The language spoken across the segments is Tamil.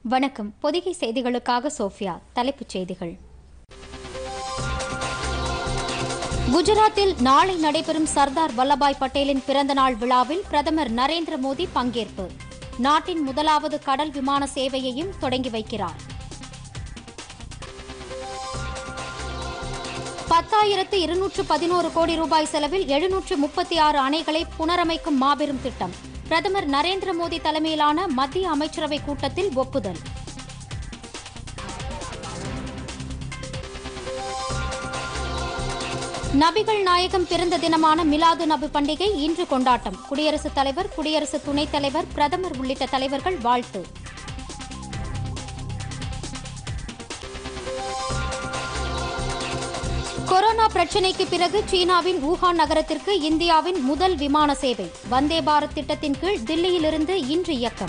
வணக்கம் பொதிகை செய்திகளுக்காக சோஃபியா தலைப்புச் செய்திகள் குஜராத்தில் நாளை நடைபெறும் சர்தார் வல்லபாய் பட்டேலின் பிறந்தநாள் விழாவில் பிரதமர் நரேந்திர மோடி பங்கேற்பு நாட்டின் முதலாவது கடல் விமான சேவையையும் தொடங்கி வைக்கிறார் பத்தாயிரத்து இருநூற்று பதினோரு கோடி ரூபாய் செலவில் எழுநூற்று முப்பத்தி ஆறு அணைகளை புனரமைக்கும் மாபெரும் திட்டம் பிரதமர் நரேந்திர மோடி தலைமையிலான மத்திய அமைச்சரவை கூட்டத்தில் ஒப்புதல் நபிகள் நாயகம் பிறந்த தினமான மிலாது நபி பண்டிகை இன்று கொண்டாட்டம் குடியரசுத் தலைவர் குடியரசு துணைத் தலைவர் பிரதமர் உள்ளிட்ட தலைவர்கள் வாழ்த்து கொரோனா பிரச்சினைக்கு பிறகு சீனாவின் வூஹான் நகரத்திற்கு இந்தியாவின் முதல் விமான சேவை வந்தே பாரத் திட்டத்தின் கீழ் தில்லியிலிருந்து இன்று இயக்கம்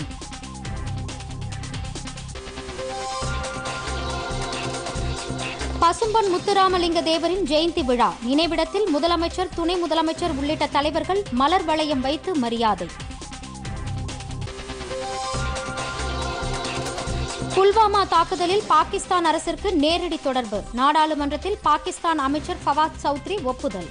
பசும்பொன் முத்துராமலிங்க தேவரின் ஜெயந்தி விழா நினைவிடத்தில் முதலமைச்சர் துணை முதலமைச்சர் உள்ளிட்ட தலைவர்கள் மலர் வளையம் வைத்து மரியாதை புல்வாமா தாக்குதலில் பாகிஸ்தான் அரசிற்கு நேரடி தொடர்பு நாடாளுமன்றத்தில் பாகிஸ்தான் அமைச்சர் ஃபவாத் சௌத்ரி ஒப்புதல்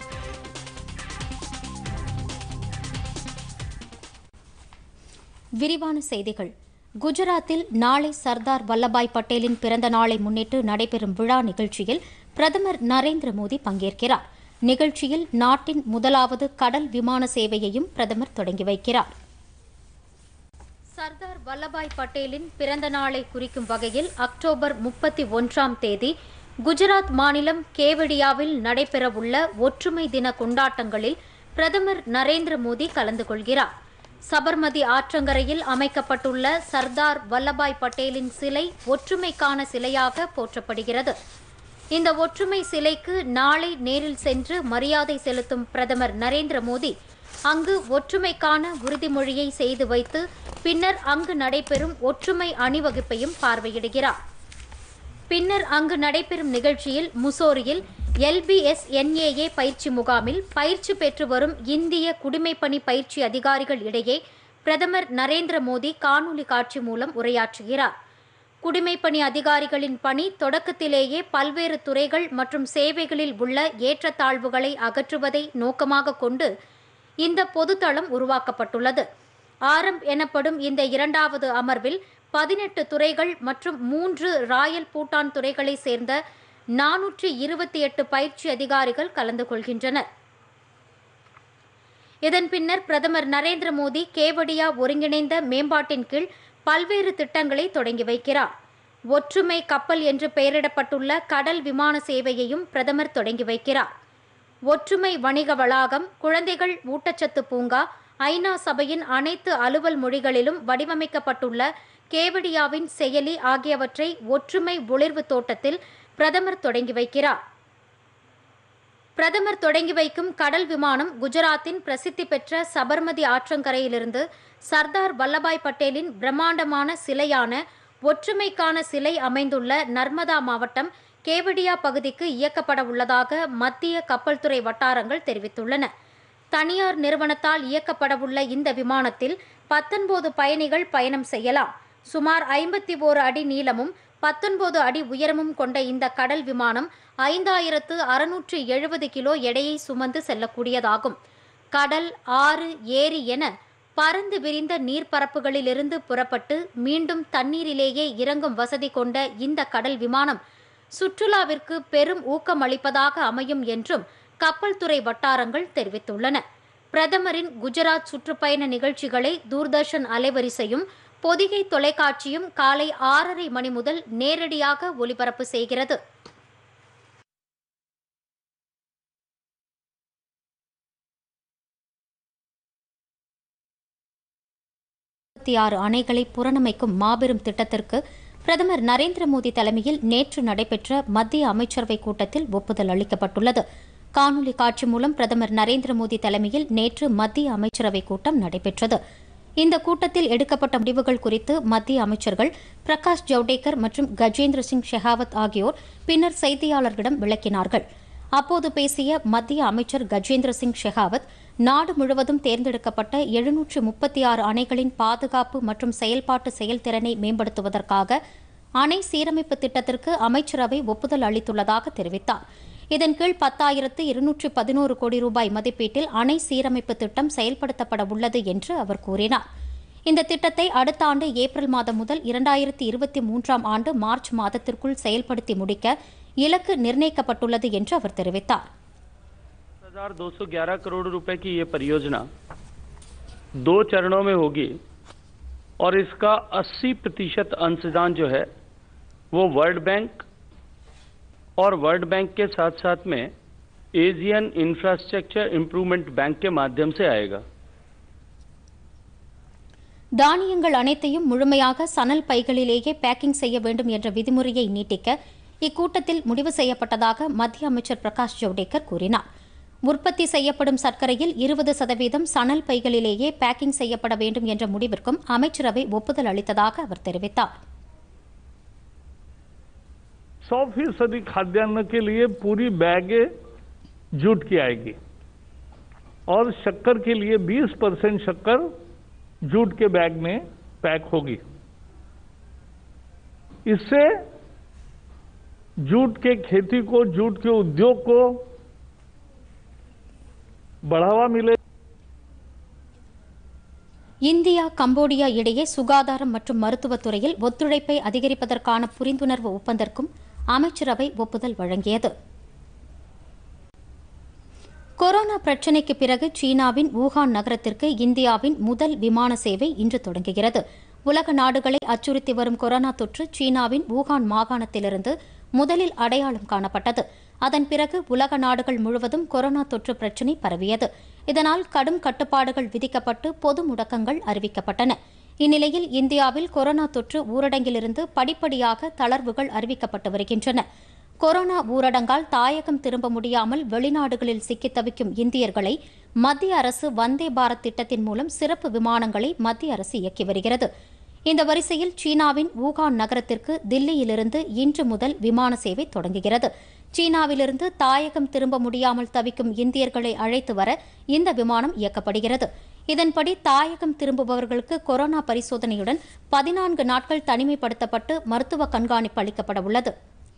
விரிவான செய்திகள் குஜராத்தில் நாளை சர்தார் வல்லபாய் பட்டேலின் பிறந்த நாளை முன்னிட்டு நடைபெறும் விழா நிகழ்ச்சியில் பிரதமர் நரேந்திர மோடி பங்கேற்கிறார் நிகழ்ச்சியில் நாட்டின் முதலாவது கடல் விமான சேவையையும் பிரதமர் தொடங்கி வைக்கிறார் சர்தார் வல்லபாய் பட்டேலின் பிறந்த நாளை குறிக்கும் வகையில் அக்டோபர் முப்பத்தி ஒன்றாம் தேதி குஜராத் மாநிலம் கேவடியாவில் நடைபெறவுள்ள ஒற்றுமை தின கொண்டாட்டங்களில் பிரதமர் நரேந்திர மோடி கலந்து கொள்கிறார் சபர்மதி ஆற்றங்கரையில் அமைக்கப்பட்டுள்ள சர்தார் வல்லபாய் பட்டேலின் சிலை ஒற்றுமைக்கான சிலையாக போற்றப்படுகிறது இந்த ஒற்றுமை சிலைக்கு நாளை நேரில் சென்று மரியாதை செலுத்தும் பிரதமர் நரேந்திர மோடி அங்கு ஒற்றுமைக்கான உறுதிமொழியை செய்து வைத்து பின்னர் அங்கு நடைபெறும் ஒற்றுமை அணிவகுப்பையும் பார்வையிடுகிறார் பின்னர் அங்கு நடைபெறும் நிகழ்ச்சியில் முசோரியில் எல்பிஎஸ் என்ஏஏ பயிற்சி முகாமில் பயிற்சி பெற்று வரும் இந்திய குடிமைப்பணி பயிற்சி அதிகாரிகள் இடையே பிரதமர் நரேந்திர மோடி காணொலி காட்சி மூலம் உரையாற்றுகிறார் குடிமைப்பணி அதிகாரிகளின் பணி தொடக்கத்திலேயே பல்வேறு துறைகள் மற்றும் சேவைகளில் உள்ள ஏற்றத்தாழ்வுகளை அகற்றுவதை நோக்கமாக கொண்டு இந்த பொதுத்தளம் உருவாக்கப்பட்டுள்ளது ஆரம்ப் எனப்படும் இந்த இரண்டாவது அமர்வில் பதினெட்டு துறைகள் மற்றும் மூன்று ராயல் பூட்டான் துறைகளை சேர்ந்த நானூற்றி இருபத்தி எட்டு பயிற்சி அதிகாரிகள் கலந்து கொள்கின்றனர் இதன் பின்னர் பிரதமர் நரேந்திர மோடி கேவடியா ஒருங்கிணைந்த மேம்பாட்டின் கீழ் பல்வேறு திட்டங்களை தொடங்கி வைக்கிறார் ஒற்றுமை கப்பல் என்று பெயரிடப்பட்டுள்ள கடல் விமான சேவையையும் பிரதமர் தொடங்கி வைக்கிறார் ஒற்றுமை வணிக வளாகம் குழந்தைகள் ஊட்டச்சத்து பூங்கா ஐநா சபையின் அனைத்து அலுவல் மொழிகளிலும் வடிவமைக்கப்பட்டுள்ள கேவடியாவின் செயலி ஆகியவற்றை ஒற்றுமை ஒளிர்வு தோட்டத்தில் பிரதமர் தொடங்கி வைக்கிறார் பிரதமர் தொடங்கி வைக்கும் கடல் விமானம் குஜராத்தின் பிரசித்தி பெற்ற சபர்மதி ஆற்றங்கரையிலிருந்து சர்தார் வல்லபாய் பட்டேலின் பிரம்மாண்டமான சிலையான ஒற்றுமைக்கான சிலை அமைந்துள்ள நர்மதா மாவட்டம் கேவடியா பகுதிக்கு இயக்கப்பட உள்ளதாக மத்திய கப்பல் துறை வட்டாரங்கள் தெரிவித்துள்ளன தனியார் நிறுவனத்தால் இயக்கப்படவுள்ள இந்த விமானத்தில் பத்தொன்பது பயணிகள் பயணம் செய்யலாம் சுமார் ஐம்பத்தி ஓரு அடி நீளமும் பத்தொன்பது அடி உயரமும் கொண்ட இந்த கடல் விமானம் ஐந்தாயிரத்து அறுநூற்று எழுபது கிலோ எடையை சுமந்து செல்லக்கூடியதாகும் கடல் ஆறு ஏரி என பறந்து விரிந்த நீர்ப்பரப்புகளிலிருந்து புறப்பட்டு மீண்டும் தண்ணீரிலேயே இறங்கும் வசதி கொண்ட இந்த கடல் விமானம் சுற்றுலாவிற்கு பெரும் ஊக்கம் அளிப்பதாக அமையும் என்றும் கப்பல் துறை வட்டாரங்கள் தெரிவித்துள்ளன பிரதமரின் குஜராத் சுற்றுப்பயண நிகழ்ச்சிகளை தூர்தர்ஷன் அலைவரிசையும் பொதிகை தொலைக்காட்சியும் காலை ஆறரை மணி முதல் நேரடியாக ஒலிபரப்பு செய்கிறது ஆறு அணைகளை புறணமைக்கும் மாபெரும் திட்டத்திற்கு பிரதமர் நரேந்திர மோடி தலைமையில் நேற்று நடைபெற்ற மத்திய அமைச்சரவை கூட்டத்தில் ஒப்புதல் அளிக்கப்பட்டுள்ளது காணொலி காட்சி மூலம் பிரதமர் நரேந்திர மோடி தலைமையில் நேற்று மத்திய அமைச்சரவை கூட்டம் நடைபெற்றது இந்த கூட்டத்தில் எடுக்கப்பட்ட முடிவுகள் குறித்து மத்திய அமைச்சர்கள் பிரகாஷ் ஜவ்டேகர் மற்றும் கஜேந்திர சிங் ஷெகாவத் ஆகியோர் பின்னர் செய்தியாளர்களிடம் விளக்கினார்கள் அப்போது பேசிய மத்திய அமைச்சர் கஜேந்திர சிங் ஷெகாவத் நாடு முழுவதும் தேர்ந்தெடுக்கப்பட்ட எழுநூற்று முப்பத்தி ஆறு அணைகளின் பாதுகாப்பு மற்றும் செயல்பாட்டு செயல்திறனை மேம்படுத்துவதற்காக அணை சீரமைப்பு திட்டத்திற்கு அமைச்சரவை ஒப்புதல் அளித்துள்ளதாக தெரிவித்தார் இதன் கீழ் பத்தாயிரத்து இருநூற்று பதினோரு கோடி ரூபாய் மதிப்பீட்டில் அணை சீரமைப்பு திட்டம் செயல்படுத்தப்பட உள்ளது என்று அவர் கூறினார் இந்த திட்டத்தை அடுத்த ஆண்டு ஏப்ரல் மாதம் முதல் இரண்டாயிரத்தி இருபத்தி மூன்றாம் ஆண்டு மார்ச் மாதத்திற்குள் செயல்படுத்தி முடிக்க இலக்கு நிர்ணயிக்கப்பட்டுள்ளது என்று அவர் தெரிவித்தார் हजार दो सौ ग्यारह करोड़ रुपए की ये परियोजना दो चरणों में होगी और इसका 80 प्रतिशत अंशदान जो है वो वर्ल्ड बैंक और वर्ल्ड बैंक के साथ साथ में एशियन इंफ्रास्ट्रक्चर इम्प्रूवमेंट बैंक के माध्यम से आएगा தானியங்கள் அனைத்தையும் முழுமையாக சணல் பைகளிலேயே பேக்கிங் செய்ய வேண்டும் என்ற விதிமுறையை நீட்டிக்க இக்கூட்டத்தில் முடிவு செய்யப்பட்டதாக மத்திய அமைச்சர் பிரகாஷ் ஜவடேகர் கூறினார் உற்பத்தி செய்யப்படும் சர்க்கரையில் இருபது சதவீதம் சணல் பைகளிலேயே பேக்கிங் செய்யப்பட வேண்டும் என்ற முடிவிற்கும் அமைச்சரவை ஒப்புதல் அளித்ததாக அவர் தெரிவித்தார் सौ फीसदी खाद्यान्न के लिए पूरी बैगे जूट की आएगी और शक्कर के लिए 20 परसेंट शक्कर जूट के बैग में पैक होगी इससे जूट के खेती को जूट के उद्योग को बढ़ावा मिले இந்தியா கம்போடியா இடையே சுகாதாரம் மற்றும் மருத்துவத் துறையில் ஒத்துழைப்பை அதிகரிப்பதற்கான புரிந்துணர்வு ஒப்பந்தத்திற்கும் அமைச்சரவை ஒப்புதல் வழங்கியது கொரோனா பிரச்சினைக்கு பிறகு சீனாவின் வூகான் நகரத்திற்கு இந்தியாவின் முதல் விமான சேவை இன்று தொடங்குகிறது உலக நாடுகளை அச்சுறுத்தி வரும் கொரோனா தொற்று சீனாவின் வூகான் மாகாணத்திலிருந்து முதலில் அடையாளம் காணப்பட்டது அதன் பிறகு உலக நாடுகள் முழுவதும் கொரோனா தொற்று பிரச்சினை பரவியது இதனால் கடும் கட்டுப்பாடுகள் விதிக்கப்பட்டு பொது முடக்கங்கள் அறிவிக்கப்பட்டன இந்நிலையில் இந்தியாவில் கொரோனா தொற்று ஊரடங்கிலிருந்து படிப்படியாக தளர்வுகள் அறிவிக்கப்பட்டு வருகின்றன கொரோனா ஊரடங்கால் தாயகம் திரும்ப முடியாமல் வெளிநாடுகளில் சிக்கித் தவிக்கும் இந்தியர்களை மத்திய அரசு வந்தே பாரத் திட்டத்தின் மூலம் சிறப்பு விமானங்களை மத்திய அரசு இயக்கி வருகிறது இந்த வரிசையில் சீனாவின் வூகான் நகரத்திற்கு தில்லியிலிருந்து இன்று முதல் விமான சேவை தொடங்குகிறது சீனாவிலிருந்து தாயகம் திரும்ப முடியாமல் தவிக்கும் இந்தியர்களை அழைத்து வர இந்த விமானம் இயக்கப்படுகிறது இதன்படி தாயகம் திரும்புபவர்களுக்கு கொரோனா பரிசோதனையுடன் பதினான்கு நாட்கள் தனிமைப்படுத்தப்பட்டு மருத்துவ கண்காணிப்பு அளிக்கப்பட உள்ளது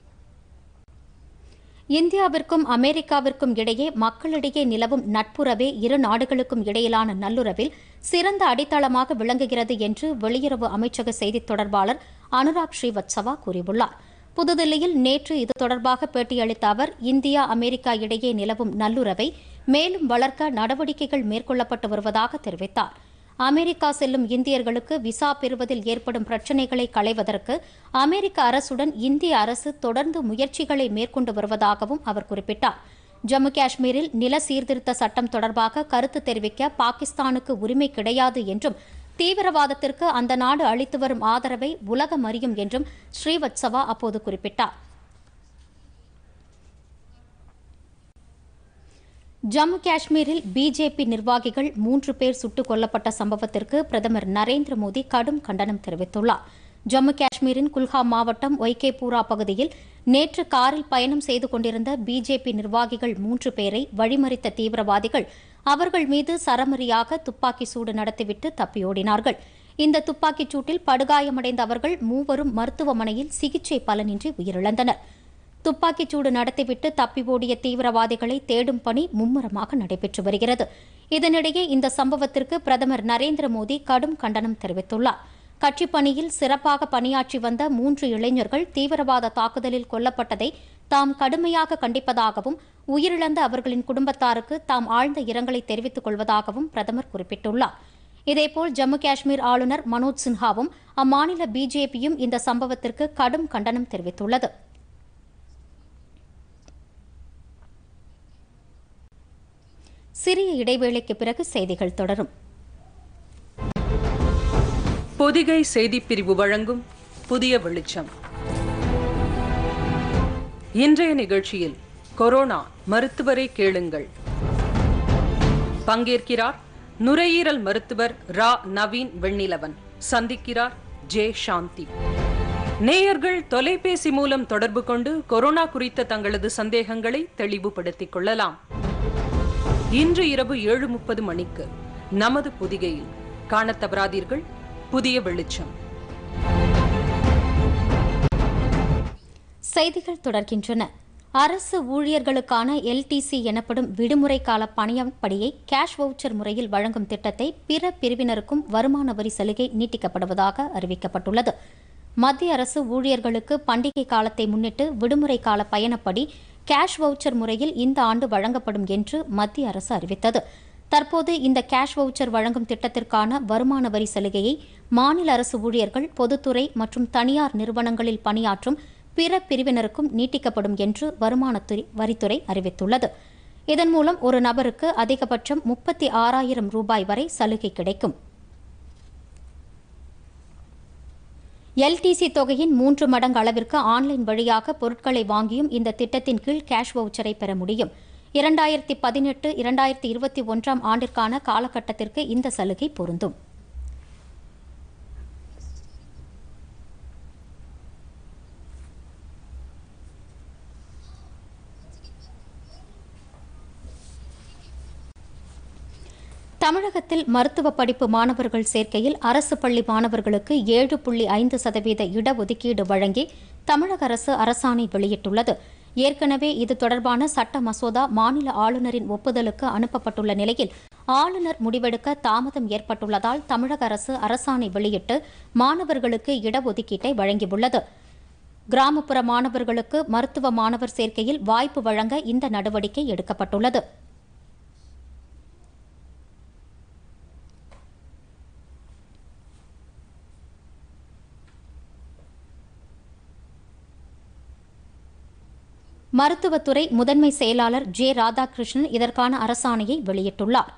இந்தியாவிற்கும் அமெரிக்காவிற்கும் இடையே மக்களிடையே நிலவும் நட்புறவே இரு நாடுகளுக்கும் இடையிலான நல்லுறவில் சிறந்த அடித்தளமாக விளங்குகிறது என்று வெளியுறவு அமைச்சக செய்தித் தொடர்பாளர் அனுராக் ஸ்ரீவத்சவா கூறியுள்ளார் புதுதில்லியில் நேற்று இது தொடர்பாக பேட்டியளித்த அவர் இந்தியா அமெரிக்கா இடையே நிலவும் நல்லுறவை மேலும் வளர்க்க நடவடிக்கைகள் மேற்கொள்ளப்பட்டு வருவதாக தெரிவித்தார் அமெரிக்கா செல்லும் இந்தியர்களுக்கு விசா பெறுவதில் ஏற்படும் பிரச்சினைகளை களைவதற்கு அமெரிக்க அரசுடன் இந்திய அரசு தொடர்ந்து முயற்சிகளை மேற்கொண்டு வருவதாகவும் அவர் குறிப்பிட்டார் ஜம்மு காஷ்மீரில் நில சீர்திருத்த சட்டம் தொடர்பாக கருத்து தெரிவிக்க பாகிஸ்தானுக்கு உரிமை கிடையாது என்றும் தீவிரவாதத்திற்கு அந்த நாடு அளித்து வரும் ஆதரவை உலகம் அறியும் என்றும் ஸ்ரீவத்சவா அப்போது குறிப்பிட்டார் ஜம்மு காஷ்மீரில் பிஜேபி நிர்வாகிகள் மூன்று பேர் சுட்டுக் கொல்லப்பட்ட சம்பவத்திற்கு பிரதமர் நரேந்திர மோடி கடும் கண்டனம் தெரிவித்துள்ளார் ஜம்மு காஷ்மீரின் குல்காம் மாவட்டம் ஒய்கேபூரா பகுதியில் நேற்று காரில் பயணம் செய்து கொண்டிருந்த பிஜேபி நிர்வாகிகள் மூன்று பேரை வழிமறித்த தீவிரவாதிகள் அவர்கள் மீது சரமரியாக துப்பாக்கி சூடு நடத்திவிட்டு தப்பியோடினார்கள் இந்த துப்பாக்கிச் சூட்டில் படுகாயமடைந்த அவர்கள் மூவரும் மருத்துவமனையில் சிகிச்சை பலனின்றி உயிரிழந்தனர் துப்பாக்கிச் சூடு நடத்திவிட்டு தப்பி ஓடிய தீவிரவாதிகளை தேடும் பணி மும்முரமாக நடைபெற்று வருகிறது இதனிடையே இந்த சம்பவத்திற்கு பிரதமர் நரேந்திர மோடி கடும் கண்டனம் தெரிவித்துள்ளார் கட்சிப் பணியில் சிறப்பாக பணியாற்றி வந்த மூன்று இளைஞர்கள் தீவிரவாத தாக்குதலில் கொல்லப்பட்டதை தாம் கடுமையாக கண்டிப்பதாகவும் உயிரிழந்த அவர்களின் குடும்பத்தாருக்கு தாம் ஆழ்ந்த இரங்கலை தெரிவித்துக் கொள்வதாகவும் பிரதமர் குறிப்பிட்டுள்ளார் இதேபோல் ஜம்மு காஷ்மீர் ஆளுநர் மனோஜ் சின்ஹாவும் அம்மாநில பிஜேபியும் இந்த சம்பவத்திற்கு கடும் கண்டனம் தெரிவித்துள்ளது சிறிய இடைவேளைக்கு பிறகு செய்திகள் தொடரும் பொதிகை செய்திப் பிரிவு வழங்கும் புதிய வெளிச்சம் இன்றைய நிகழ்ச்சியில் கொரோனா மருத்துவரை கேளுங்கள் பங்கேற்கிறார் நுரையீரல் மருத்துவர் ரா நவீன் வெண்ணிலவன் சந்திக்கிறார் ஜே சாந்தி நேயர்கள் தொலைபேசி மூலம் தொடர்பு கொண்டு கொரோனா குறித்த தங்களது சந்தேகங்களை தெளிவுபடுத்திக் கொள்ளலாம் இன்று இரவு ஏழு முப்பது மணிக்கு நமது புதிகையில் காணத் தவறாதீர்கள் புதிய வெளிச்சம் செய்திகள் தொடர்கின்றன அரசு ஊழியர்களுக்கான எல்டிசி எனப்படும் விடுமுறை கால பணியப்படியை கேஷ் வவுச்சர் முறையில் வழங்கும் திட்டத்தை பிற பிரிவினருக்கும் வருமான வரி சலுகை நீட்டிக்கப்படுவதாக அறிவிக்கப்பட்டுள்ளது மத்திய அரசு ஊழியர்களுக்கு பண்டிகை காலத்தை முன்னிட்டு விடுமுறை கால பயணப்படி கேஷ் வவுச்சர் முறையில் இந்த ஆண்டு வழங்கப்படும் என்று மத்திய அரசு அறிவித்தது தற்போது இந்த கேஷ் வவுச்சர் வழங்கும் திட்டத்திற்கான வருமான வரி சலுகையை மாநில அரசு ஊழியர்கள் பொதுத்துறை மற்றும் தனியார் நிறுவனங்களில் பணியாற்றும் பிற பிரிவினருக்கும் நீட்டிக்கப்படும் என்று வருமானத்துறை வரித்துறை அறிவித்துள்ளது இதன் மூலம் ஒரு நபருக்கு அதிகபட்சம் முப்பத்தி ஆறாயிரம் ரூபாய் வரை சலுகை கிடைக்கும் எல்டிசி தொகையின் மூன்று மடங்கு அளவிற்கு ஆன்லைன் வழியாக பொருட்களை வாங்கியும் இந்த திட்டத்தின் கீழ் கேஷ் வவுச்சரை பெற முடியும் இரண்டாயிரத்தி பதினெட்டு இரண்டாயிரத்தி இருபத்தி ஒன்றாம் ஆண்டிற்கான காலகட்டத்திற்கு இந்த சலுகை பொருந்தும் தமிழகத்தில் மருத்துவ படிப்பு மாணவர்கள் சேர்க்கையில் அரசு பள்ளி மாணவர்களுக்கு ஏழு புள்ளி ஐந்து சதவீத இடஒதுக்கீடு வழங்கி தமிழக அரசு அரசாணை வெளியிட்டுள்ளது ஏற்கனவே இது தொடர்பான சட்ட மசோதா மாநில ஆளுநரின் ஒப்புதலுக்கு அனுப்பப்பட்டுள்ள நிலையில் ஆளுநர் முடிவெடுக்க தாமதம் ஏற்பட்டுள்ளதால் தமிழக அரசு அரசாணை வெளியிட்டு மாணவர்களுக்கு இடஒதுக்கீட்டை வழங்கியுள்ளது கிராமப்புற மாணவர்களுக்கு மருத்துவ மாணவர் சேர்க்கையில் வாய்ப்பு வழங்க இந்த நடவடிக்கை எடுக்கப்பட்டுள்ளது மருத்துவத்துறை முதன்மை செயலாளர் ஜே ராதாகிருஷ்ணன் இதற்கான அரசாணையை வெளியிட்டுள்ளார்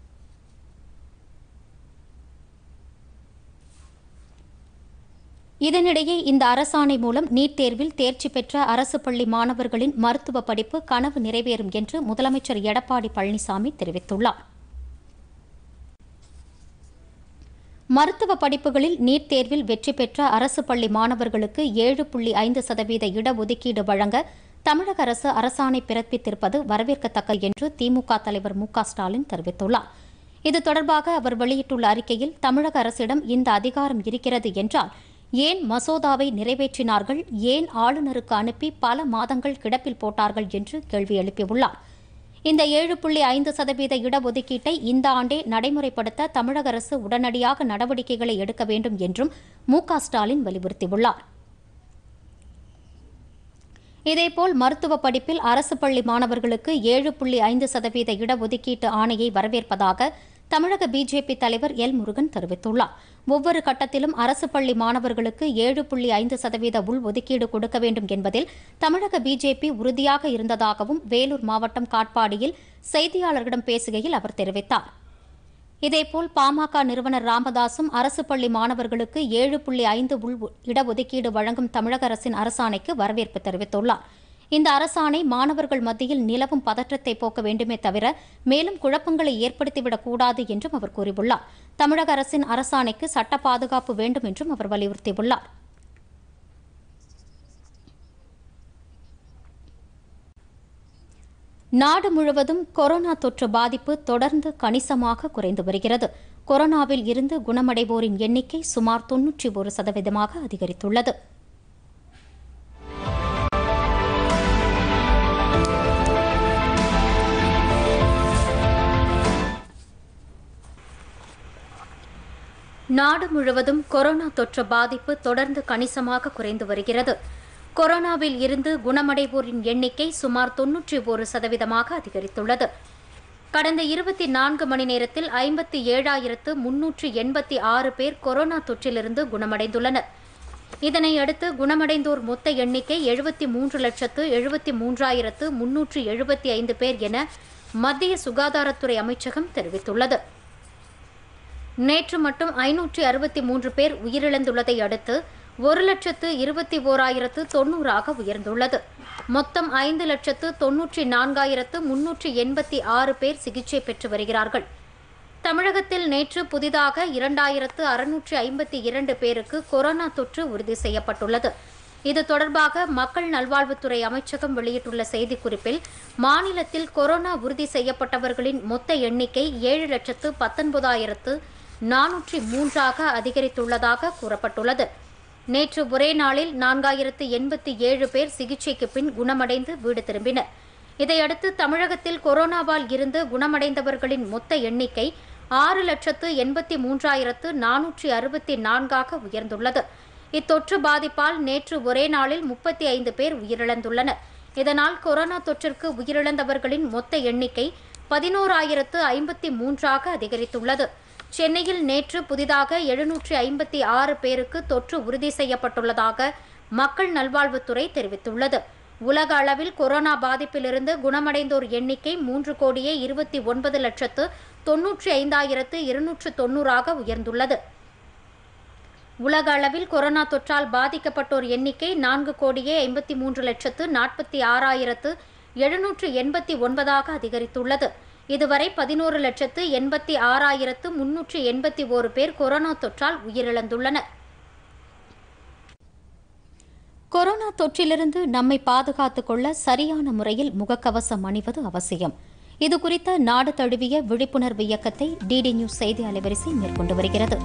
இதனிடையே இந்த அரசாணை மூலம் நீட் தேர்வில் தேர்ச்சி பெற்ற அரசு பள்ளி மாணவர்களின் மருத்துவ படிப்பு கனவு நிறைவேறும் என்று முதலமைச்சர் எடப்பாடி பழனிசாமி தெரிவித்துள்ளார் மருத்துவ படிப்புகளில் நீட் தேர்வில் வெற்றி பெற்ற அரசு பள்ளி மாணவர்களுக்கு ஏழு புள்ளி ஐந்து சதவீத இடஒதுக்கீடு வழங்க தமிழக அரசு அரசாணை பிறப்பித்திருப்பது வரவேற்கத்தக்கது என்று திமுக தலைவர் மு க ஸ்டாலின் தெரிவித்துள்ளார் இது தொடர்பாக அவர் வெளியிட்டுள்ள அறிக்கையில் தமிழக அரசிடம் இந்த அதிகாரம் இருக்கிறது என்றால் ஏன் மசோதாவை நிறைவேற்றினார்கள் ஏன் ஆளுநருக்கு அனுப்பி பல மாதங்கள் கிடப்பில் போட்டார்கள் என்று கேள்வி எழுப்பியுள்ளார் இந்த ஏழு புள்ளி ஐந்து சதவீத இடஒதுக்கீட்டை இந்த ஆண்டே நடைமுறைப்படுத்த தமிழக அரசு உடனடியாக நடவடிக்கைகளை எடுக்க வேண்டும் என்றும் மு க ஸ்டாலின் வலியுறுத்தியுள்ளார் இதேபோல் மருத்துவ படிப்பில் அரசு பள்ளி மாணவர்களுக்கு ஏழு புள்ளி ஐந்து சதவீத இடஒதுக்கீட்டு ஆணையை வரவேற்பதாக தமிழக பிஜேபி தலைவர் எல் முருகன் தெரிவித்துள்ளார் ஒவ்வொரு கட்டத்திலும் அரசு பள்ளி மாணவர்களுக்கு ஏழு புள்ளி ஐந்து சதவீத உள்ஒதுக்கீடு கொடுக்க வேண்டும் என்பதில் தமிழக பிஜேபி உறுதியாக இருந்ததாகவும் வேலூர் மாவட்டம் காட்பாடியில் செய்தியாளர்களிடம் பேசுகையில் அவர் தெரிவித்தார் இதேபோல் பாமக நிறுவனர் ராமதாசும் அரசு பள்ளி மாணவர்களுக்கு ஏழு புள்ளி ஐந்து உள் இடஒதுக்கீடு வழங்கும் தமிழக அரசின் அரசாணைக்கு வரவேற்பு தெரிவித்துள்ளார் இந்த அரசாணை மாணவர்கள் மத்தியில் நிலவும் பதற்றத்தை போக்க வேண்டுமே தவிர மேலும் குழப்பங்களை ஏற்படுத்திவிடக் கூடாது என்றும் அவர் கூறியுள்ளார் தமிழக அரசின் அரசாணைக்கு சட்ட பாதுகாப்பு வேண்டும் என்றும் அவர் வலியுறுத்தியுள்ளார் நாடு முழுவதும் கொரோனா தொற்று பாதிப்பு தொடர்ந்து கணிசமாக குறைந்து வருகிறது கொரோனாவில் இருந்து குணமடைவோரின் எண்ணிக்கை சுமார் தொன்னூற்றி ஒரு சதவீதமாக அதிகரித்துள்ளது நாடு முழுவதும் கொரோனா தொற்று பாதிப்பு தொடர்ந்து கணிசமாக குறைந்து வருகிறது கொரோனாவில் இருந்து குணமடைவோரின் எண்ணிக்கை சுமார் தொன்னூற்றி ஒரு சதவீதமாக அதிகரித்துள்ளது கடந்த இருபத்தி நான்கு மணி நேரத்தில் ஐம்பத்தி ஏழாயிரத்து முன்னூற்று எண்பத்தி ஆறு பேர் கொரோனா தொற்றிலிருந்து குணமடைந்துள்ளனர் இதனையடுத்து குணமடைந்தோர் மொத்த எண்ணிக்கை எழுபத்தி மூன்று லட்சத்து எழுபத்தி மூன்றாயிரத்து முன்னூற்று எழுபத்தி ஐந்து பேர் என மத்திய சுகாதாரத்துறை அமைச்சகம் தெரிவித்துள்ளது நேற்று மட்டும் ஐநூற்றி அறுபத்தி மூன்று பேர் உயிரிழந்துள்ளதை அடுத்து ஒரு லட்சத்து இருபத்தி ஓராயிரத்து தொன்னூறாக உயர்ந்துள்ளது மொத்தம் ஐந்து லட்சத்து தொன்னூற்றி நான்காயிரத்து முன்னூற்றி எண்பத்தி ஆறு பேர் சிகிச்சை பெற்று வருகிறார்கள் தமிழகத்தில் நேற்று புதிதாக இரண்டாயிரத்து அறுநூற்றி ஐம்பத்தி இரண்டு பேருக்கு கொரோனா தொற்று உறுதி செய்யப்பட்டுள்ளது இது தொடர்பாக மக்கள் நல்வாழ்வுத்துறை அமைச்சகம் வெளியிட்டுள்ள செய்திக்குறிப்பில் மாநிலத்தில் கொரோனா உறுதி செய்யப்பட்டவர்களின் மொத்த எண்ணிக்கை ஏழு லட்சத்து பத்தொன்பதாயிரத்து நானூற்றி மூன்றாக அதிகரித்துள்ளதாக கூறப்பட்டுள்ளது நேற்று ஒரே நாளில் நான்காயிரத்து எண்பத்தி ஏழு பேர் சிகிச்சைக்கு பின் குணமடைந்து வீடு திரும்பினர் இதையடுத்து தமிழகத்தில் கொரோனாவால் இருந்து குணமடைந்தவர்களின் மொத்த எண்ணிக்கை ஆறு லட்சத்து எண்பத்தி மூன்றாயிரத்து நானூற்றி அறுபத்தி நான்காக உயர்ந்துள்ளது இத்தொற்று பாதிப்பால் நேற்று ஒரே நாளில் முப்பத்தி ஐந்து பேர் உயிரிழந்துள்ளனர் இதனால் கொரோனா தொற்றிற்கு உயிரிழந்தவர்களின் மொத்த எண்ணிக்கை பதினோராயிரத்து ஐம்பத்தி மூன்றாக அதிகரித்துள்ளது சென்னையில் நேற்று புதிதாக எழுநூற்றி ஐம்பத்தி ஆறு பேருக்கு தொற்று உறுதி செய்யப்பட்டுள்ளதாக மக்கள் நல்வாழ்வுத்துறை தெரிவித்துள்ளது உலக அளவில் கொரோனா பாதிப்பிலிருந்து குணமடைந்தோர் எண்ணிக்கை மூன்று கோடியே இருபத்தி ஒன்பது லட்சத்து தொன்னூற்றி ஐந்தாயிரத்து இருநூற்று தொன்னூறாக உயர்ந்துள்ளது உலக அளவில் கொரோனா தொற்றால் பாதிக்கப்பட்டோர் எண்ணிக்கை நான்கு கோடியே ஐம்பத்தி மூன்று லட்சத்து நாற்பத்தி ஆறாயிரத்து எழுநூற்று எண்பத்தி ஒன்பதாக அதிகரித்துள்ளது இதுவரை பதினோரு லட்சத்து எண்பத்தி ஆறாயிரத்து முன்னூற்று எண்பத்தி ஓரு பேர் கொரோனா தொற்றால் உயிரிழந்துள்ளனர் கொரோனா தொற்றிலிருந்து நம்மை பாதுகாத்துக் கொள்ள சரியான முறையில் முகக்கவசம் அணிவது அவசியம் இது குறித்த நாடு தழுவிய விழிப்புணர்வு இயக்கத்தை டிடி நியூஸ் செய்தி அலைவரிசை மேற்கொண்டு வருகிறது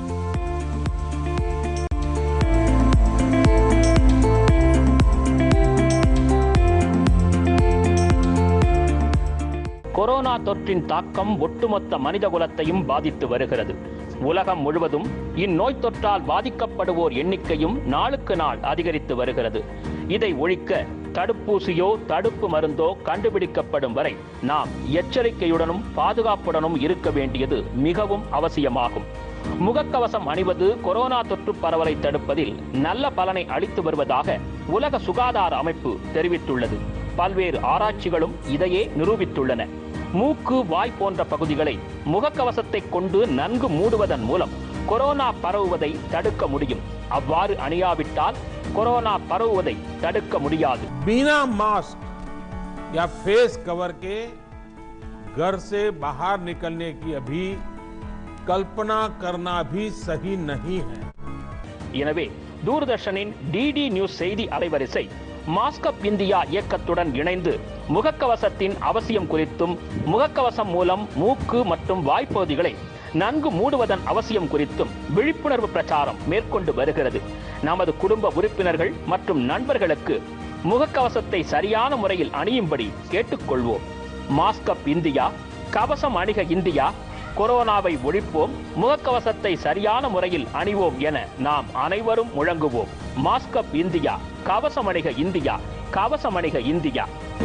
கொரோனா தொற்றின் தாக்கம் ஒட்டுமொத்த மனிதகுலத்தையும் பாதித்து வருகிறது உலகம் முழுவதும் இந்நோய் தொற்றால் பாதிக்கப்படுவோர் எண்ணிக்கையும் நாளுக்கு நாள் அதிகரித்து வருகிறது இதை ஒழிக்க தடுப்பூசியோ தடுப்பு மருந்தோ கண்டுபிடிக்கப்படும் வரை நாம் எச்சரிக்கையுடனும் பாதுகாப்புடனும் இருக்க வேண்டியது மிகவும் அவசியமாகும் முகக்கவசம் அணிவது கொரோனா தொற்று பரவலை தடுப்பதில் நல்ல பலனை அளித்து வருவதாக உலக சுகாதார அமைப்பு தெரிவித்துள்ளது பல்வேறு ஆராய்ச்சிகளும் இதையே நிரூபித்துள்ளன மூக்கு வாய் போன்ற பகுதிகளை முகக்கவசத்தை கொண்டு நன்கு மூடுவதன் மூலம் கொரோனா பரவுவதை தடுக்க முடியும் அவ்வாறு அணியாவிட்டால் கொரோனா பரவுவதை தடுக்க முடியாது बिना मास्क या फेस कवर के घर से बाहर निकलने की अभी कल्पना करना भी सही नहीं है எனவே தூர்தர்ஷனின் டிடி நியூஸ் செய்தி அலைவரிசை மாஸ்கப் இந்தியா இயக்கத்துடன் இணைந்து முகக்கவசத்தின் அவசியம் குறித்தும் முகக்கவசம் மூலம் மூக்கு மற்றும் வாய்ப்பகுதிகளை நன்கு மூடுவதன் அவசியம் குறித்தும் விழிப்புணர்வு பிரச்சாரம் மேற்கொண்டு வருகிறது நமது குடும்ப உறுப்பினர்கள் மற்றும் நண்பர்களுக்கு முகக்கவசத்தை சரியான முறையில் அணியும்படி கேட்டுக்கொள்வோம் மாஸ்கப் இந்தியா கவசம் அணிக இந்தியா கொரோனாவை ஒழிப்போம் முகக்கவசத்தை சரியான முறையில் அணிவோம் என நாம் அனைவரும் முழங்குவோம் மாஸ்கப் இந்தியா கவசம் அணிக இந்தியா கவசம் அணிக இந்தியா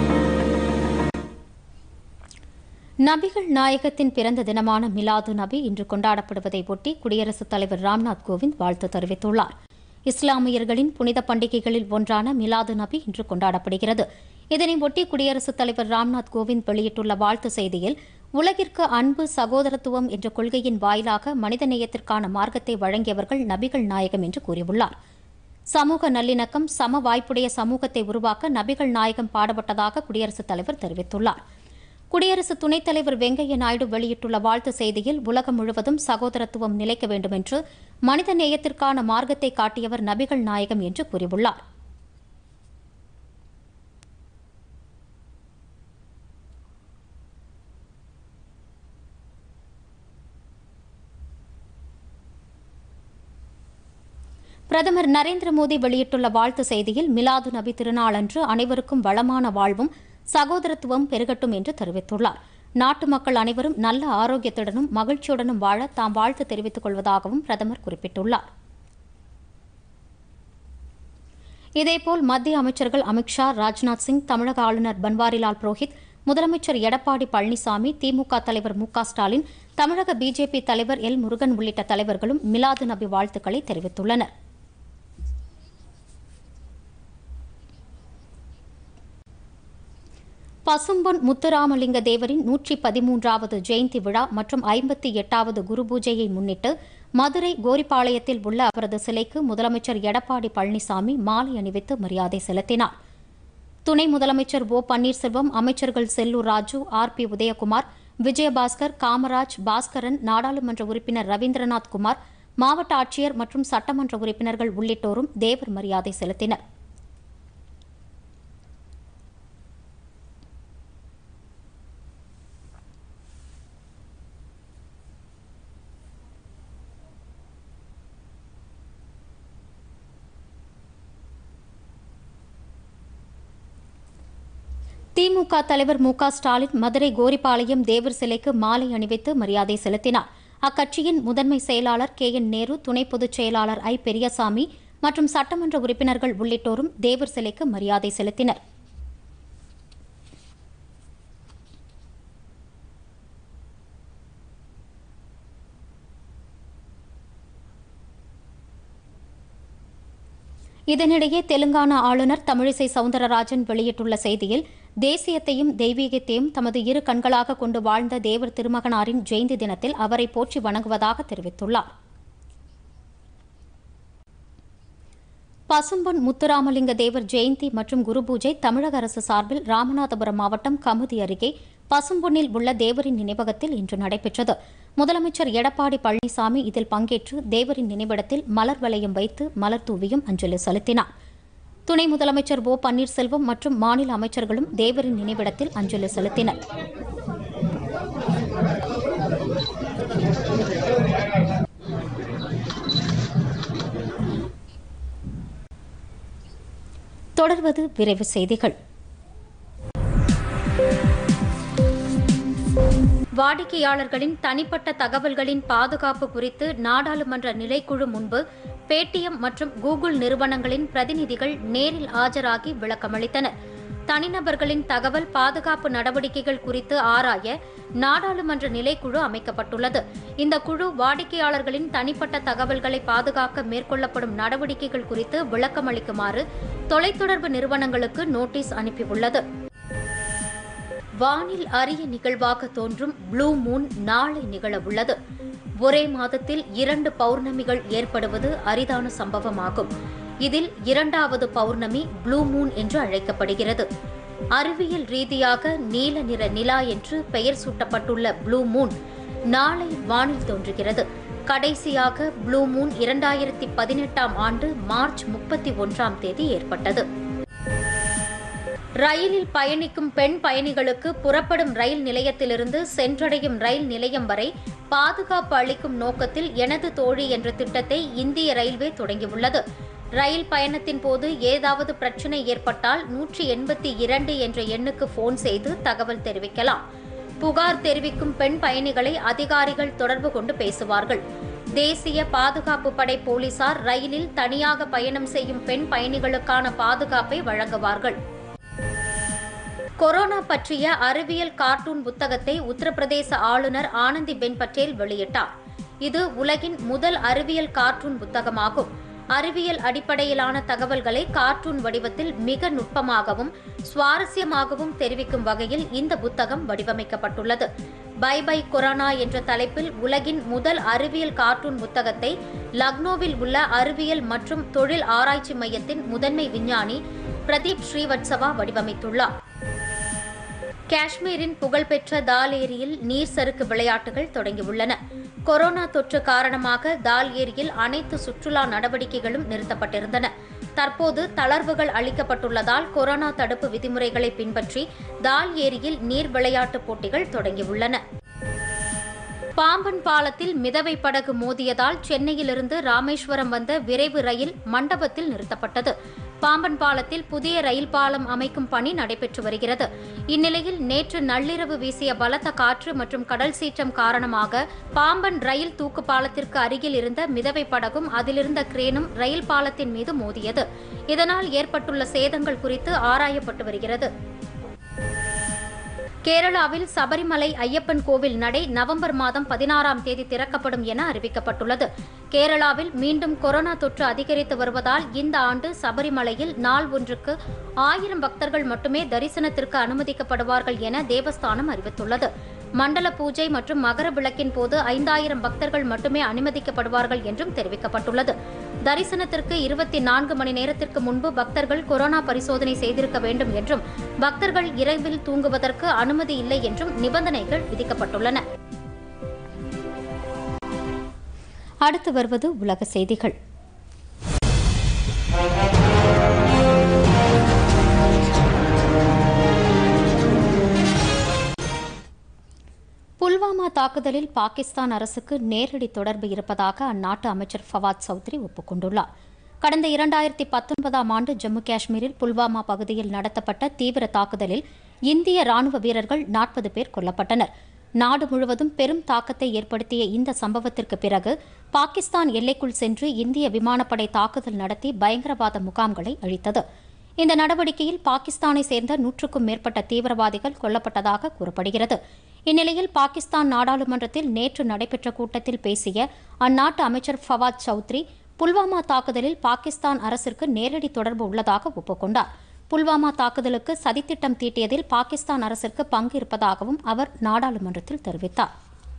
நபிகள் நாயகத்தின் பிறந்த தினமான மிலாது நபி இன்று கொண்டாடப்படுவதை ஒட்டி குடியரசுத் தலைவர் ராம்நாத் கோவிந்த் வாழ்த்து தெரிவித்துள்ளார் இஸ்லாமியர்களின் புனித பண்டிகைகளில் ஒன்றான மிலாது நபி இன்று கொண்டாடப்படுகிறது இதனை ஒட்டி குடியரசுத் தலைவர் ராம்நாத் கோவிந்த் வெளியிட்டுள்ள வாழ்த்து செய்தியில் உலகிற்கு அன்பு சகோதரத்துவம் என்ற கொள்கையின் வாயிலாக மனிதநேயத்திற்கான மார்க்கத்தை வழங்கியவர்கள் நபிகள் நாயகம் என்று கூறியுள்ளார் சமூக நல்லிணக்கம் சம வாய்ப்புடைய சமூகத்தை உருவாக்க நபிகள் நாயகம் பாடுபட்டதாக குடியரசுத் தலைவர் தெரிவித்துள்ளார் குடியரசு துணைத் தலைவர் வெங்கையா நாயுடு வெளியிட்டுள்ள வாழ்த்து செய்தியில் உலகம் முழுவதும் சகோதரத்துவம் நிலைக்க வேண்டும் என்று மனித நேயத்திற்கான மார்க்கத்தை காட்டியவர் நபிகள் நாயகம் என்று கூறியுள்ளார் பிரதமர் நரேந்திர மோடி வெளியிட்டுள்ள வாழ்த்து செய்தியில் மிலாது நபி திருநாளன்று அனைவருக்கும் வளமான வாழ்வும் சகோதரத்துவம் பெருகட்டும் என்று தெரிவித்துள்ளார் நாட்டு மக்கள் அனைவரும் நல்ல ஆரோக்கியத்துடனும் மகிழ்ச்சியுடனும் வாழ தாம் வாழ்த்து தெரிவித்துக் கொள்வதாகவும் பிரதமர் குறிப்பிட்டுள்ளார் இதேபோல் மத்திய அமைச்சர்கள் அமித்ஷா ராஜ்நாத் சிங் தமிழக ஆளுநர் பன்வாரிலால் புரோஹித் முதலமைச்சர் எடப்பாடி பழனிசாமி திமுக தலைவர் மு க ஸ்டாலின் தமிழக பிஜேபி தலைவர் எல் முருகன் உள்ளிட்ட தலைவர்களும் மிலாது நபி வாழ்த்துக்களை தெரிவித்துள்ளனர் பசும்பொன் முத்துராமலிங்க தேவரின் நூற்றி பதிமூன்றாவது ஜெயந்தி விழா மற்றும் ஐம்பத்தி எட்டாவது குரு பூஜையை முன்னிட்டு மதுரை கோரிப்பாளையத்தில் உள்ள அவரது சிலைக்கு முதலமைச்சர் எடப்பாடி பழனிசாமி மாலை அணிவித்து மரியாதை செலுத்தினார் துணை முதலமைச்சர் ஓ பன்னீர்செல்வம் அமைச்சர்கள் செல்லூர் ராஜு ஆர் பி உதயகுமார் விஜயபாஸ்கர் காமராஜ் பாஸ்கரன் நாடாளுமன்ற உறுப்பினர் ரவீந்திரநாத் குமார் மாவட்ட ஆட்சியர் மற்றும் சட்டமன்ற உறுப்பினர்கள் உள்ளிட்டோரும் தேவர் மரியாதை செலுத்தினர் திமுக தலைவர் மு க ஸ்டாலின் மதுரை கோரிப்பாளையம் தேவர் சிலைக்கு மாலை அணிவித்து மரியாதை செலுத்தினார் அக்கட்சியின் முதன்மை செயலாளர் கே என் நேரு துணை பொதுச் செயலாளர் ஐ பெரியசாமி மற்றும் சட்டமன்ற உறுப்பினர்கள் உள்ளிட்டோரும் தேவர் சிலைக்கு மரியாதை செலுத்தினர் இதனிடையே தெலுங்கானா ஆளுநர் தமிழிசை சவுந்தரராஜன் வெளியிட்டுள்ள செய்தியில் தேசியத்தையும் தெய்வீகத்தையும் தமது இரு கண்களாக கொண்டு வாழ்ந்த தேவர் திருமகனாரின் ஜெயந்தி தினத்தில் அவரை போற்றி வணங்குவதாக தெரிவித்துள்ளார் பசும்பொன் முத்துராமலிங்க தேவர் ஜெயந்தி மற்றும் குரு பூஜை தமிழக அரசு சார்பில் ராமநாதபுரம் மாவட்டம் கமுதி அருகே பசும்பொன்னில் உள்ள தேவரின் நினைவகத்தில் இன்று நடைபெற்றது முதலமைச்சர் எடப்பாடி பழனிசாமி இதில் பங்கேற்று தேவரின் நினைவிடத்தில் மலர் வளையம் வைத்து மலர் தூவியும் அஞ்சலி செலுத்தினார் துணை முதலமைச்சர் ஓ பன்னீர்செல்வம் மற்றும் மாநில அமைச்சர்களும் தேவரின் நினைவிடத்தில் அஞ்சலி செலுத்தினர் தொடர்வது விரைவு செய்திகள் வாடிக்கையாளர்களின் தனிப்பட்ட தகவல்களின் பாதுகாப்பு குறித்து நாடாளுமன்ற நிலைக்குழு முன்பு பேடிஎம் மற்றும் கூகுள் நிறுவனங்களின் பிரதிநிதிகள் நேரில் ஆஜராகி விளக்கமளித்தனர் தனிநபர்களின் தகவல் பாதுகாப்பு நடவடிக்கைகள் குறித்து ஆராய நாடாளுமன்ற நிலைக்குழு அமைக்கப்பட்டுள்ளது இந்த குழு வாடிக்கையாளர்களின் தனிப்பட்ட தகவல்களை பாதுகாக்க மேற்கொள்ளப்படும் நடவடிக்கைகள் குறித்து விளக்கமளிக்குமாறு தொலைத்தொடர்பு நிறுவனங்களுக்கு நோட்டீஸ் அனுப்பியுள்ளது வானில் அரிய நிகழ்வாக தோன்றும் ப்ளூ மூன் நாளை நிகழவுள்ளது ஒரே மாதத்தில் இரண்டு பௌர்ணமிகள் ஏற்படுவது அரிதான சம்பவமாகும் இதில் இரண்டாவது பௌர்ணமி ப்ளூ மூன் என்று அழைக்கப்படுகிறது அறிவியல் ரீதியாக நீல நிற நிலா என்று பெயர் சூட்டப்பட்டுள்ள ப்ளூ மூன் நாளை வானில் தோன்றுகிறது கடைசியாக ப்ளூ மூன் இரண்டாயிரத்தி பதினெட்டாம் ஆண்டு மார்ச் முப்பத்தி ஒன்றாம் தேதி ஏற்பட்டது ரயிலில் பயணிக்கும் பெண் பயணிகளுக்கு புறப்படும் ரயில் நிலையத்திலிருந்து சென்றடையும் ரயில் நிலையம் வரை பாதுகாப்பு அளிக்கும் நோக்கத்தில் எனது தோழி என்ற திட்டத்தை இந்திய ரயில்வே தொடங்கியுள்ளது ரயில் பயணத்தின் போது ஏதாவது பிரச்சினை ஏற்பட்டால் நூற்றி எண்பத்தி இரண்டு என்ற எண்ணுக்கு போன் செய்து தகவல் தெரிவிக்கலாம் புகார் தெரிவிக்கும் பெண் பயணிகளை அதிகாரிகள் தொடர்பு கொண்டு பேசுவார்கள் தேசிய பாதுகாப்பு படை போலீசார் ரயிலில் தனியாக பயணம் செய்யும் பெண் பயணிகளுக்கான பாதுகாப்பை வழங்குவார்கள் கொரோனா பற்றிய அறிவியல் கார்ட்டூன் புத்தகத்தை உத்தரப்பிரதேச ஆளுநர் ஆனந்திபென் பட்டேல் வெளியிட்டார் இது உலகின் முதல் அறிவியல் கார்ட்டூன் புத்தகமாகும் அறிவியல் அடிப்படையிலான தகவல்களை கார்ட்டூன் வடிவத்தில் மிக நுட்பமாகவும் சுவாரஸ்யமாகவும் தெரிவிக்கும் வகையில் இந்த புத்தகம் வடிவமைக்கப்பட்டுள்ளது பை பை கொரோனா என்ற தலைப்பில் உலகின் முதல் அறிவியல் கார்ட்டூன் புத்தகத்தை லக்னோவில் உள்ள அறிவியல் மற்றும் தொழில் ஆராய்ச்சி மையத்தின் முதன்மை விஞ்ஞானி பிரதீப் ஸ்ரீவத்சவா வடிவமைத்துள்ளார் காஷ்மீரின் புகழ்பெற்ற தால் ஏரியில் நீர் சறுக்கு விளையாட்டுகள் தொடங்கியுள்ளன கொரோனா தொற்று காரணமாக தால் ஏரியில் அனைத்து சுற்றுலா நடவடிக்கைகளும் நிறுத்தப்பட்டிருந்தன தற்போது தளர்வுகள் அளிக்கப்பட்டுள்ளதால் கொரோனா தடுப்பு விதிமுறைகளை பின்பற்றி தால் ஏரியில் நீர் விளையாட்டுப் போட்டிகள் தொடங்கியுள்ளன பாம்பன் பாலத்தில் மிதவை படகு மோதியதால் சென்னையிலிருந்து ராமேஸ்வரம் வந்த விரைவு ரயில் மண்டபத்தில் நிறுத்தப்பட்டது பாம்பன் பாலத்தில் புதிய ரயில் பாலம் அமைக்கும் பணி நடைபெற்று வருகிறது இந்நிலையில் நேற்று நள்ளிரவு வீசிய பலத்த காற்று மற்றும் கடல் சீற்றம் காரணமாக பாம்பன் ரயில் தூக்கு பாலத்திற்கு அருகில் இருந்த மிதவை படகும் அதிலிருந்த கிரேனும் ரயில் பாலத்தின் மீது மோதியது இதனால் ஏற்பட்டுள்ள சேதங்கள் குறித்து ஆராயப்பட்டு வருகிறது கேரளாவில் சபரிமலை ஐயப்பன் கோவில் நடை நவம்பர் மாதம் பதினாறாம் தேதி திறக்கப்படும் என அறிவிக்கப்பட்டுள்ளது கேரளாவில் மீண்டும் கொரோனா தொற்று அதிகரித்து வருவதால் இந்த ஆண்டு சபரிமலையில் நாள் ஒன்றுக்கு ஆயிரம் பக்தர்கள் மட்டுமே தரிசனத்திற்கு அனுமதிக்கப்படுவார்கள் என தேவஸ்தானம் அறிவித்துள்ளது மண்டல பூஜை மற்றும் மகர விளக்கின் போது ஐந்தாயிரம் பக்தர்கள் மட்டுமே அனுமதிக்கப்படுவார்கள் என்றும் தெரிவிக்கப்பட்டுள்ளது தரிசனத்திற்கு இருபத்தி நான்கு மணி நேரத்திற்கு முன்பு பக்தர்கள் கொரோனா பரிசோதனை செய்திருக்க வேண்டும் என்றும் பக்தர்கள் இரவில் தூங்குவதற்கு அனுமதி இல்லை என்றும் நிபந்தனைகள் விதிக்கப்பட்டுள்ளன அடுத்து வருவது உலக செய்திகள் புல்வாமா தாக்குதலில் பாகிஸ்தான் அரசுக்கு நேரடி தொடர்பு இருப்பதாக அந்நாட்டு அமைச்சர் ஃபவாத் சௌத்ரி ஒப்புக்கொண்டுள்ளார் கடந்த இரண்டாயிரத்தி பத்தொன்பதாம் ஆண்டு ஜம்மு காஷ்மீரில் புல்வாமா பகுதியில் நடத்தப்பட்ட தீவிர தாக்குதலில் இந்திய ராணுவ வீரர்கள் நாற்பது பேர் கொல்லப்பட்டனர் நாடு முழுவதும் பெரும் தாக்கத்தை ஏற்படுத்திய இந்த சம்பவத்திற்கு பிறகு பாகிஸ்தான் எல்லைக்குள் சென்று இந்திய விமானப்படை தாக்குதல் நடத்தி பயங்கரவாத முகாம்களை அழித்தது இந்த நடவடிக்கையில் பாகிஸ்தானை சேர்ந்த நூற்றுக்கும் மேற்பட்ட தீவிரவாதிகள் கொல்லப்பட்டதாக கூறப்படுகிறது இந்நிலையில் பாகிஸ்தான் நாடாளுமன்றத்தில் நேற்று நடைபெற்ற கூட்டத்தில் பேசிய அந்நாட்டு அமைச்சர் ஃபவாத் சௌத்ரி புல்வாமா தாக்குதலில் பாகிஸ்தான் அரசிற்கு நேரடி தொடர்பு உள்ளதாக ஒப்புக்கொண்டார் புல்வாமா தாக்குதலுக்கு சதித்திட்டம் தீட்டியதில் பாகிஸ்தான் அரசிற்கு பங்கு இருப்பதாகவும் அவர் நாடாளுமன்றத்தில் தெரிவித்தார்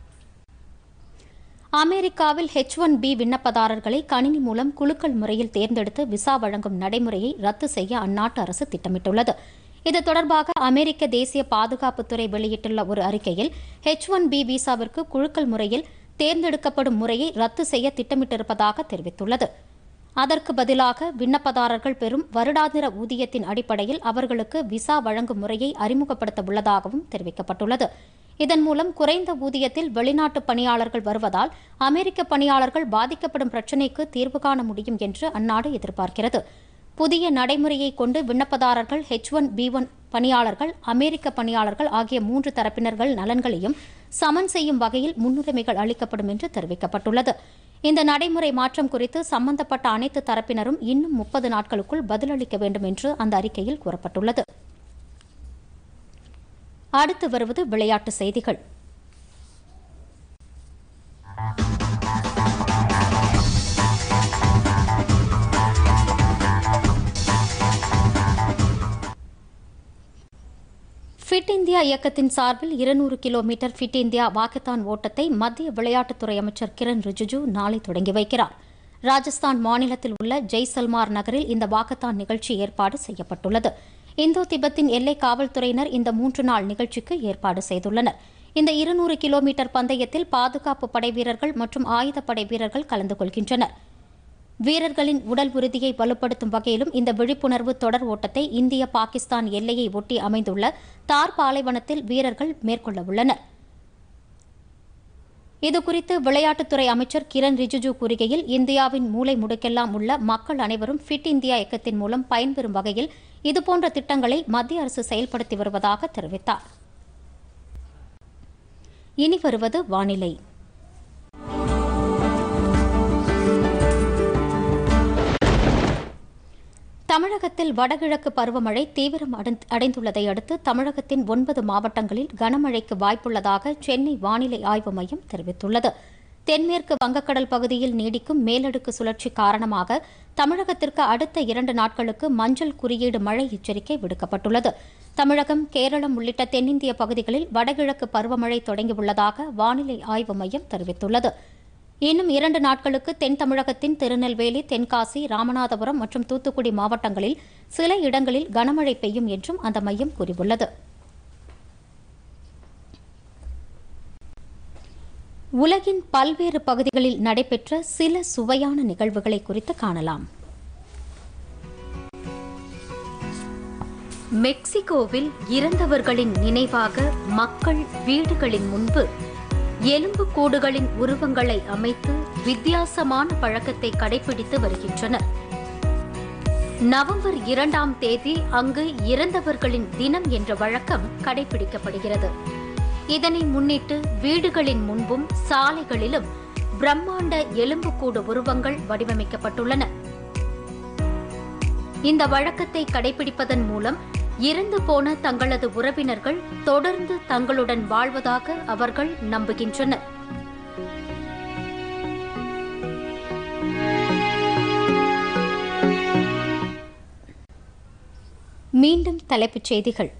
அமெரிக்காவில் ஹெச் ஒன் பி விண்ணப்பதாரர்களை கணினி மூலம் குலுக்கல் முறையில் தேர்ந்தெடுத்து விசா வழங்கும் நடைமுறையை ரத்து செய்ய அந்நாட்டு அரசு திட்டமிட்டுள்ளது இது தொடர்பாக அமெரிக்க தேசிய பாதுகாப்புத்துறை வெளியிட்டுள்ள ஒரு அறிக்கையில் ஹெச் ஒன் பி விசாவிற்கு குழுக்கள் முறையில் தேர்ந்தெடுக்கப்படும் முறையை ரத்து செய்ய திட்டமிட்டிருப்பதாக தெரிவித்துள்ளது அதற்கு பதிலாக விண்ணப்பதாரர்கள் பெறும் வருடாந்திர ஊதியத்தின் அடிப்படையில் அவர்களுக்கு விசா வழங்கும் முறையை அறிமுகப்படுத்த உள்ளதாகவும் தெரிவிக்கப்பட்டுள்ளது இதன் மூலம் குறைந்த ஊதியத்தில் வெளிநாட்டு பணியாளர்கள் வருவதால் அமெரிக்க பணியாளர்கள் பாதிக்கப்படும் பிரச்சினைக்கு தீர்வு காண முடியும் என்று அந்நாடு எதிர்பார்க்கிறது புதிய நடைமுறையை கொண்டு விண்ணப்பதாரர்கள் ஹெச் ஒன் பி ஒன் பணியாளர்கள் அமெரிக்க பணியாளர்கள் ஆகிய மூன்று தரப்பினர்கள் நலன்களையும் சமன் செய்யும் வகையில் முன்னுரிமைகள் அளிக்கப்படும் என்று தெரிவிக்கப்பட்டுள்ளது இந்த நடைமுறை மாற்றம் குறித்து சம்பந்தப்பட்ட அனைத்து தரப்பினரும் இன்னும் முப்பது நாட்களுக்குள் பதிலளிக்க வேண்டும் என்று அந்த அறிக்கையில் கூறப்பட்டுள்ளது அடுத்து வருவது விளையாட்டு செய்திகள் ஃபிட் இந்தியா இயக்கத்தின் சார்பில் இருநூறு கிலோமீட்டர் ஃபிட் இந்தியா வாக்கத்தான் ஓட்டத்தை மத்திய விளையாட்டுத்துறை அமைச்சர் கிரண் ரிஜிஜு நாளை தொடங்கி வைக்கிறார் ராஜஸ்தான் மாநிலத்தில் உள்ள ஜெய்சல்மார் நகரில் இந்த வாக்கத்தான் நிகழ்ச்சி ஏற்பாடு செய்யப்பட்டுள்ளது இந்தோ திபெத்தின் எல்லை காவல்துறையினர் இந்த மூன்று நாள் நிகழ்ச்சிக்கு ஏற்பாடு செய்துள்ளனர் இந்த இருநூறு கிலோமீட்டர் பந்தயத்தில் பாதுகாப்பு படை வீரர்கள் மற்றும் ஆயுதப்படை வீரர்கள் கலந்து கொள்கின்றனர் வீரர்களின் உடல் உறுதியை வலுப்படுத்தும் வகையிலும் இந்த விழிப்புணர்வு தொடர் ஓட்டத்தை இந்திய பாகிஸ்தான் எல்லையை ஒட்டி அமைந்துள்ள தார் பாலைவனத்தில் வீரர்கள் மேற்கொள்ள உள்ளனர் இதுகுறித்து விளையாட்டுத்துறை அமைச்சர் கிரண் ரிஜிஜு கூறுகையில் இந்தியாவின் மூலை முடுக்கெல்லாம் உள்ள மக்கள் அனைவரும் ஃபிட் இந்தியா இயக்கத்தின் மூலம் பயன்பெறும் வகையில் இதுபோன்ற திட்டங்களை மத்திய அரசு செயல்படுத்தி வருவதாக தெரிவித்தார் இனி வருவது வானிலை தமிழகத்தில் வடகிழக்கு பருவமழை தீவிரம் அடைந்- அடைந்துள்ளதை அடுத்து தமிழகத்தின் ஒன்பது மாவட்டங்களில் கனமழைக்கு வாய்ப்புள்ளதாக சென்னை வானிலை ஆய்வு மையம் தெரிவித்துள்ளது தென்மேற்கு வங்கக்கடல் பகுதியில் நீடிக்கும் மேலடுக்கு சுழற்சி காரணமாக தமிழகத்திற்கு அடுத்த இரண்டு நாட்களுக்கு மஞ்சள் குறியீடு மழை எச்சரிக்கை விடுக்கப்பட்டுள்ளது தமிழகம் கேரளம் உள்ளிட்ட தென்னிந்திய பகுதிகளில் வடகிழக்கு பருவமழை தொடங்கியுள்ளதாக வானிலை ஆய்வு மையம் தெரிவித்துள்ளது இன்னும் இரண்டு நாட்களுக்கு தென் தமிழகத்தின் திருநெல்வேலி தென்காசி ராமநாதபுரம் மற்றும் தூத்துக்குடி மாவட்டங்களில் சில இடங்களில் கனமழை பெய்யும் என்றும் அந்த மையம் கூறியுள்ளது உலகின் பல்வேறு பகுதிகளில் நடைபெற்ற சில சுவையான நிகழ்வுகளை குறித்து காணலாம் மெக்சிகோவில் இறந்தவர்களின் நினைவாக மக்கள் வீடுகளின் முன்பு எலும்பு கூடுகளின் உருவங்களை அமைத்து வித்தியாசமான பழக்கத்தை கடைபிடித்து வருகின்றனர் நவம்பர் இரண்டாம் தேதி அங்கு இறந்தவர்களின் தினம் என்ற வழக்கம் கடைபிடிக்கப்படுகிறது இதனை முன்னிட்டு வீடுகளின் முன்பும் சாலைகளிலும் பிரம்மாண்ட எலும்புக்கூடு உருவங்கள் வடிவமைக்கப்பட்டுள்ளன இந்த வழக்கத்தை கடைபிடிப்பதன் மூலம் இறந்து போன தங்களது உறவினர்கள் தொடர்ந்து தங்களுடன் வாழ்வதாக அவர்கள் நம்புகின்றனர் மீண்டும் தலைப்புச் செய்திகள்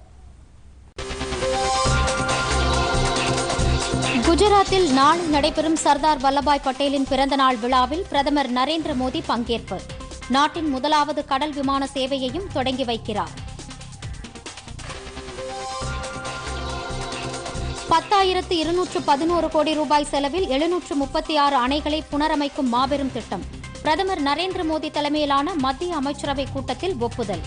குஜராத்தில் நாளை நடைபெறும் சர்தார் வல்லபாய் பட்டேலின் பிறந்தநாள் விழாவில் பிரதமர் நரேந்திர மோடி பங்கேற்பு நாட்டின் முதலாவது கடல் விமான சேவையையும் தொடங்கி வைக்கிறார் பத்தாயிரத்து இருநூற்று பதினோரு கோடி ரூபாய் செலவில் எழுநூற்று முப்பத்தி ஆறு அணைகளை புனரமைக்கும் மாபெரும் திட்டம் பிரதமர் நரேந்திர மோடி தலைமையிலான மத்திய அமைச்சரவை கூட்டத்தில் ஒப்புதல்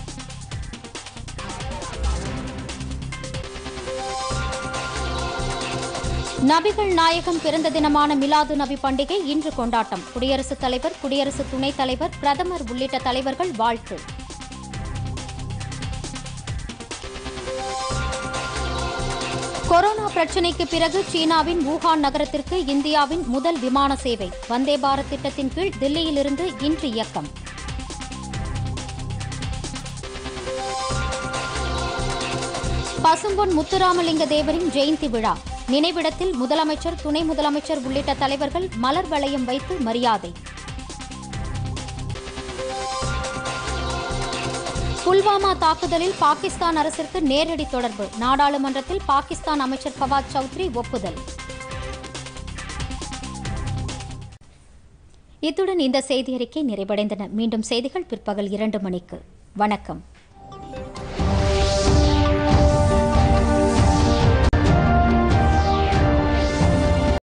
நபிகள் நாயகம் பிறந்த தினமான மிலாது நபி பண்டிகை இன்று கொண்டாட்டம் குடியரசுத் தலைவர் குடியரசு துணைத் தலைவர் பிரதமர் உள்ளிட்ட தலைவர்கள் வாழ்த்து கொரோனா பிரச்சினைக்கு பிறகு சீனாவின் வூஹான் நகரத்திற்கு இந்தியாவின் முதல் விமான சேவை வந்தே பாரத் திட்டத்தின் கீழ் தில்லியிலிருந்து இன்று இயக்கம் பசும்பொன் முத்துராமலிங்க தேவரின் ஜெயந்தி விழா நினைவிடத்தில் முதலமைச்சர் துணை முதலமைச்சர் உள்ளிட்ட தலைவர்கள் மலர் வளையம் வைத்து மரியாதை புல்வாமா தாக்குதலில் பாகிஸ்தான் அரசிற்கு நேரடி தொடர்பு நாடாளுமன்றத்தில் பாகிஸ்தான் அமைச்சர் ஃபவாத் சௌத்ரி ஒப்புதல் இத்துடன் இந்த செய்தி அறிக்கை நிறைவடைந்தன மீண்டும் செய்திகள் பிற்பகல் இரண்டு மணிக்கு வணக்கம்